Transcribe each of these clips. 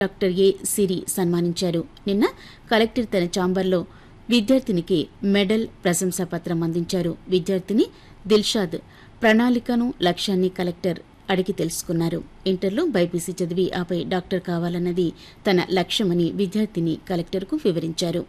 doctor ఏ సిరి సన్మానించారు నిన్న collector తన ఛాంబర్లో విద్యార్థినికి మెడల్ ప్రశంసా పత్రం అందించారు విద్యార్థిని దిల్షాద్ ప్రణాళికను లక్ష్యాన్ని కలెక్టర్ అడిగి తెలుసుకున్నారు ఇంటర్లో బైపీసీ చదివి ఆపై డాక్టర్ కావాలన్నది తన లక్ష్యమని విద్యార్థిని కలెక్టర్కు వివరించారు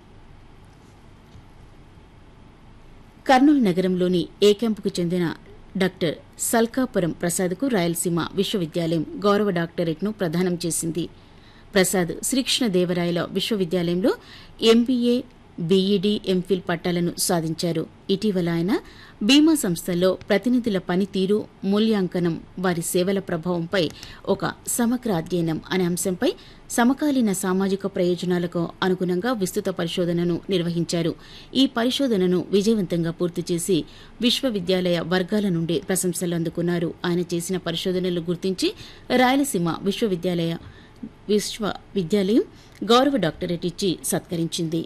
కర్నూలు నగరంలోని ఏ క్యాంపుకు చెందిన డాక్టర్ సల్కాపురం ప్రసాద్కు రాయలసీమ విశ్వవిద్యాలయం గౌరవ డాక్టరేట్ను ప్రదానం చేసింది ప్రసాద్ శ్రీకృష్ణదేవరాయల విశ్వవిద్యాలయంలో ఎంబీఏ బీఈడీ ఎంఫిల్ పట్టాలను సాధించారు ఇటీవల ఆయన బీమా సంస్థల్లో ప్రతినిధుల పనితీరు మూల్యాంకనం వారి సేవల ప్రభావంపై ఒక సమగ్ర అధ్యయనం అనే అంశంపై సమకాలీన సామాజిక ప్రయోజనాలకు అనుగుణంగా విస్తృత పరిశోధనను నిర్వహించారు ఈ పరిశోధనను విజయవంతంగా పూర్తి చేసి విశ్వవిద్యాలయ వర్గాల నుండి ప్రశంసలు అందుకున్నారు ఆయన చేసిన పరిశోధనలు గుర్తించి రాయలసీమ విశ్వవిద్యాలయ విశ్వవిద్యాలయం గౌరవ డాక్టరేట్ ఇచ్చి సత్కరించింది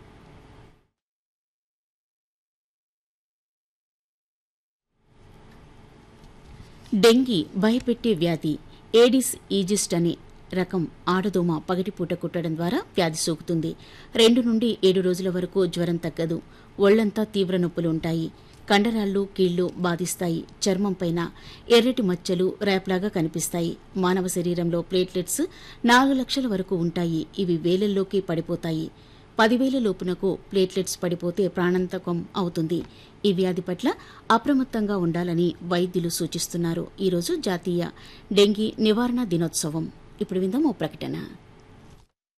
డెంగీ భయపెట్టే వ్యాధి ఏడిస్ ఈజిస్ట్ అనే రకం ఆడదోమ పగటిపూట కుట్టడం ద్వారా వ్యాధి సోకుతుంది రెండు నుండి ఏడు రోజుల వరకు జ్వరం తగ్గదు ఒళ్లంతా తీవ్ర నొప్పులు ఉంటాయి కండరాళ్ళు కీళ్లు బాధిస్తాయి చర్మం పైన ఎర్రటి మచ్చలు రేప్లాగా కనిపిస్తాయి మానవ శరీరంలో ప్లేట్లెట్స్ నాలుగు లక్షల వరకు ఉంటాయి ఇవి వేలల్లోకి పడిపోతాయి పదివేల లోపునకు ప్లేట్లెట్స్ పడిపోతే ప్రాణాంతకం అవుతుంది ఈ వ్యాధి పట్ల అప్రమత్తంగా ఉండాలని వైద్యులు సూచిస్తున్నారు ఈరోజు జాతీయ డెంగీ నివారణ దినోత్సవం ఇప్పుడు విందాం ఓ ప్రకటన